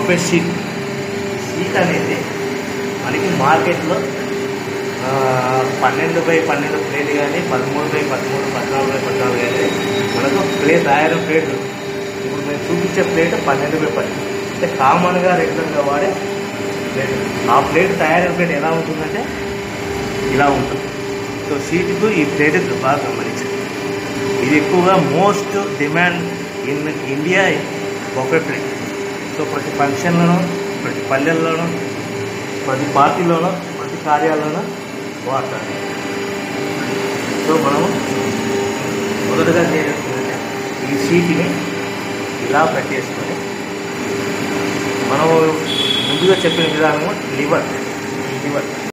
buffet sheet sheet అనేది మనకి మార్కెట్లో ఆ, పన్నెండు బై పన్నెండు ప్లేట్ కానీ పదమూడు బై పదమూడు పద్నాలుగు బై పద్నాలుగు కానీ మనకు ప్లేట్ తయారు ప్లేట్ ఇప్పుడు మేము చూపించే ప్లేట్ పన్నెండు బై పన్నెండు అంటే కామన్గా రెగ్యులర్గా వాడే ప్లేట్ ఆ ప్లేట్ తయారైన ప్లేట్ ఎలా ఉంటుందంటే ఇలా ఉంటుంది సో సీటుకు ఈ ప్లేట్ బాగా గమనించండి ఇది ఎక్కువగా most demand in India buffet plate so ప్రతి ఫంక్షన్లోనూ ప్రతి పల్లెల్లోనూ ప్రతి పార్టీలోనూ ప్రతి కార్యాలలోనూ వాడతారు సో మనము మొదటగా చేయాల్సిందంటే ఈ సీట్ని ఇలా పెట్టేసుకొని మనము ముందుగా చెప్పిన విధానము లివర్ లివర్